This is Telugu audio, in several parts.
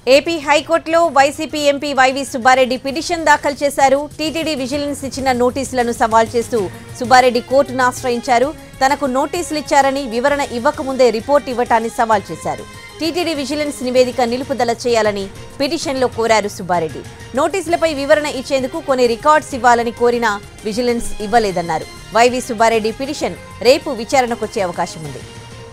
ఏపీ హైకోర్టులో వైసీపీ ఎంపీ వైవి సుబ్బారెడ్డి పిటిషన్ దాఖలు చేశారు టీటీడీ విజిలెన్స్ ఇచ్చిన నోటీసులను సవాల్ చేస్తూ సుబ్బారెడ్డి కోర్టును ఆశ్రయించారు తనకు నోటీసులు ఇచ్చారని వివరణ ఇవ్వకముందే రిపోర్ట్ ఇవ్వటాన్ని సవాల్ చేశారు టీటీడీ విజిలెన్స్ నివేదిక నిలుపుదల చేయాలని పిటిషన్లో కోరారు సుబ్బారెడ్డి నోటీసులపై వివరణ ఇచ్చేందుకు కొన్ని రికార్డ్స్ ఇవ్వాలని కోరినా విజిలెన్స్ ఇవ్వలేదన్నారు వైవి సుబ్బారెడ్డి పిటిషన్ రేపు విచారణకొచ్చే అవకాశం ఉంది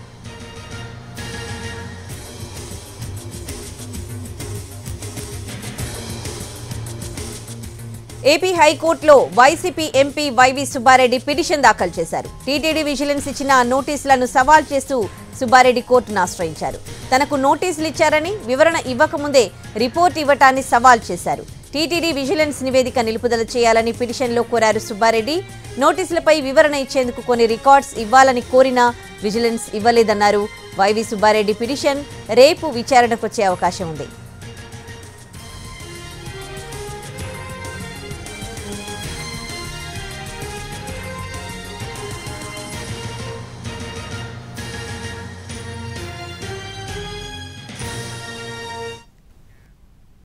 ఏపీ హైకోర్టులో వైసీపీ ఎంపీ వైవి సుబ్బారెడ్డి పిటిషన్ దాఖలు చేశారు టీటీడీ విజిలెన్స్ ఇచ్చిన నోటీసులను సవాల్ చేస్తూ సుబ్బారెడ్డి కోర్టును ఆశ్రయించారు తనకు నోటీసులు ఇచ్చారని వివరణ ఇవ్వకముందే రిపోర్ట్ ఇవ్వటాన్ని సవాల్ చేశారు టీటీడీ విజిలెన్స్ నివేదిక నిలుపుదల చేయాలని పిటిషన్లో కోరారు సుబ్బారెడ్డి నోటీసులపై వివరణ ఇచ్చేందుకు కొన్ని రికార్డ్స్ ఇవ్వాలని కోరినా విజిలెన్స్ ఇవ్వలేదన్నారు వైవి సుబ్బారెడ్డి పిటిషన్ రేపు విచారణకొచ్చే అవకాశం ఉంది